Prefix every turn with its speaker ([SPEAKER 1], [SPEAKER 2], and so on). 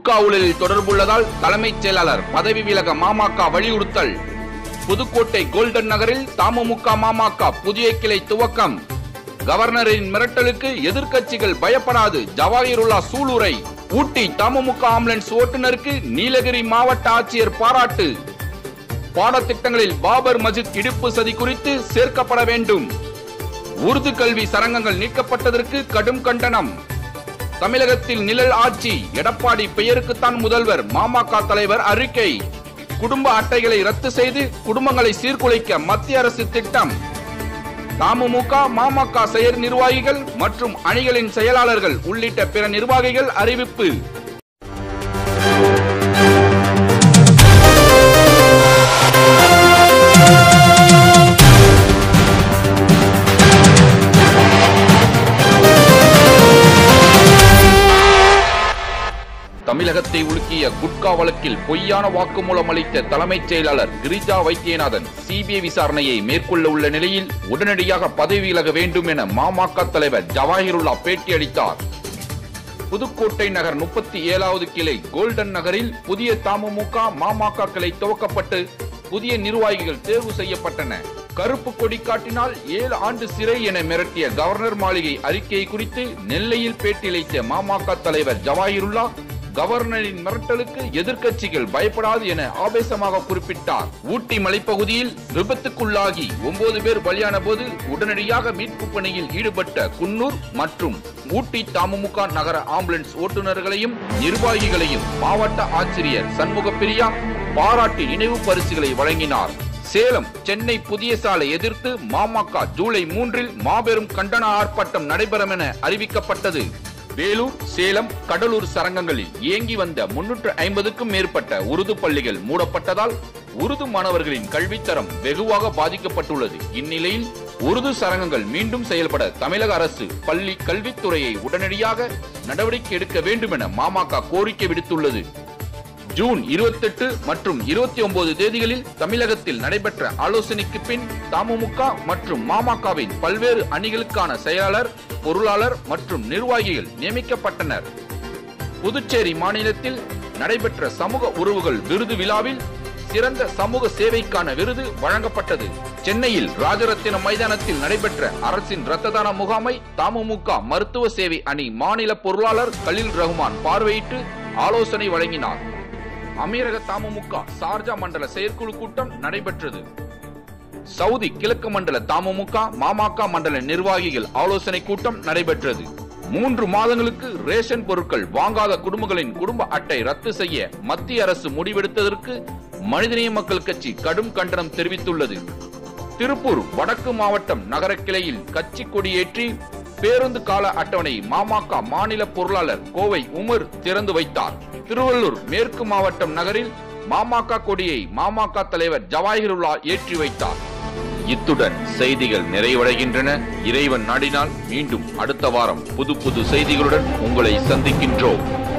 [SPEAKER 1] குட்கா ஊழலில் தொடர்புள்ளதால் தலைமைச் செயலாளர் பதவி விலக மாமக வலியுறுத்தல் புதுக்கோட்டை கோல்டன் நகரில் தமுமுக மாமக புதிய கிளை துவக்கம் கவர்னரின் மிரட்டலுக்கு எதிர்க்கட்சிகள் பயப்படாது ஜவாஹிருல்லா சூளுரை ஊட்டி தமுமுக ஆம்புலன்ஸ் ஓட்டுநருக்கு நீலகிரி மாவட்ட ஆட்சியர் பாராட்டு பாடத்திட்டங்களில் பாபர் மஜித் இடிப்பு சதி குறித்து சேர்க்கப்பட வேண்டும் உருது கல்வி சரங்கங்கள் நீக்கப்பட்டதற்கு கடும் கண்டனம் தமிழகத்தில் நிழல் ஆட்சி எடப்பாடி பெயருக்குத்தான் முதல்வர் மாமக தலைவர் அறிக்கை குடும்ப அட்டைகளை ரத்து செய்து குடும்பங்களை சீர்குலைக்க மத்திய அரசு திட்டம் தமுமுக மாமக செயற் நிர்வாகிகள் மற்றும் அணிகளின் செயலாளர்கள் உள்ளிட்ட பிற நிர்வாகிகள் அறிவிப்பு தமிழகத்தை உலுக்கிய குட்கா வழக்கில் பொய்யான வாக்குமூலம் அளித்த தலைமைச் செயலாளர் கிரிஜா வைத்தியநாதன் சிபிஐ விசாரணையை மேற்கொள்ள உள்ள நிலையில் உடனடியாக பதவி விலக வேண்டும் என மாமக தலைவர் ஜவாஹிருல்லா பேட்டியளித்தார் புதுக்கோட்டை நகர் முப்பத்தி ஏழாவது கிளை கோல்டன் நகரில் புதிய தமுமுக மாமக கிளை துவக்கப்பட்டு புதிய நிர்வாகிகள் தேர்வு செய்யப்பட்டன கருப்பு கொடி காட்டினால் ஏழு ஆண்டு சிறை என மிரட்டிய கவர்னர் மாளிகை அறிக்கை குறித்து நெல்லையில் பேட்டியளித்த மாமக தலைவர் ஜவாஹிருல்லா கவர்னரின் மிரட்டலுக்கு எதிர்க்கட்சிகள் பயப்படாது என ஆவேசமாக குறிப்பிட்டார் ஊட்டி மலைப்பகுதியில் விபத்துக்குள்ளாகி ஒன்பது பேர் பலியான போது உடனடியாக மீட்பு பணியில் ஈடுபட்ட குன்னூர் மற்றும் ஊட்டி தமுமுக நகர ஆம்புலன்ஸ் ஓட்டுநர்களையும் நிர்வாகிகளையும் மாவட்ட ஆட்சியர் சண்முகப்பிரியா பாராட்டி நினைவு பரிசுகளை வழங்கினார் சேலம் சென்னை புதிய சாலை எதிர்த்து மாமக ஜூலை மூன்றில் மாபெரும் கண்டன ஆர்ப்பாட்டம் நடைபெறும் என அறிவிக்கப்பட்டது வேலூர் சேலம் கடலூர் சரங்கங்களில் இயங்கி வந்த முன்னூற்று ஐம்பதுக்கும் மேற்பட்ட உருது பள்ளிகள் மூடப்பட்டதால் உருது மாணவர்களின் கல்வித்தரம் வெகுவாக பாதிக்கப்பட்டுள்ளது இந்நிலையில் உருது சரங்கங்கள் மீண்டும் செயல்பட தமிழக அரசு பள்ளி கல்வித்துறையை உடனடியாக நடவடிக்கை எடுக்க வேண்டும் என மாமக கோரிக்கை விடுத்துள்ளது ஜூன் 28 மற்றும் 29 தேதிகளில் தமிழகத்தில் நடைபெற்ற ஆலோசனைக்கு பின் தமுமுக மற்றும் மாமகவின் பல்வேறு அணிகளுக்கான செயலாளர் பொருளாளர் மற்றும் நிர்வாகிகள் நியமிக்கப்பட்டனர் புதுச்சேரி மாநிலத்தில் நடைபெற்ற சமூக உறவுகள் விருது விழாவில் சிறந்த சமூக சேவைக்கான விருது வழங்கப்பட்டது சென்னையில் ராஜரத்தினம் மைதானத்தில் நடைபெற்ற அரசின் இரத்த தான முகாமை தமுமுக மருத்துவ சேவை அணி மாநில பொருளாளர் கலில் ரஹ்மான் பார்வையிட்டு ஆலோசனை வழங்கினார் அமீரக தமுமுக சார்ஜா மண்டல செயற்குழு கூட்டம் நடைபெற்றது சவுதி கிழக்கு மண்டல தமுமுக மாமக மண்டல நிர்வாகிகள் ஆலோசனை கூட்டம் நடைபெற்றது மூன்று மாதங்களுக்கு ரேஷன் பொருட்கள் வாங்காத குடும்பங்களின் குடும்ப அட்டை ரத்து செய்ய மத்திய அரசு முடிவெடுத்ததற்கு மனிதநேய மக்கள் கட்சி கடும் கண்டனம் தெரிவித்துள்ளது திருப்பூர் வடக்கு மாவட்டம் நகர கிளையில் கட்சி கொடியேற்றி பேருந்து கால அட்டவணை மாமக மாநில பொருளாளர் கோவை உமர் திறந்து வைத்தார் திருவள்ளூர் மேற்கு மாவட்டம் நகரில் மாமக கொடியை மாமக தலைவர் ஜவாஹிருல்லா ஏற்றி வைத்தார் இத்துடன் செய்திகள் நிறைவடைகின்றன இறைவன் நாடினால் மீண்டும் அடுத்த வாரம் புது புது செய்திகளுடன் உங்களை சந்திக்கின்றோம்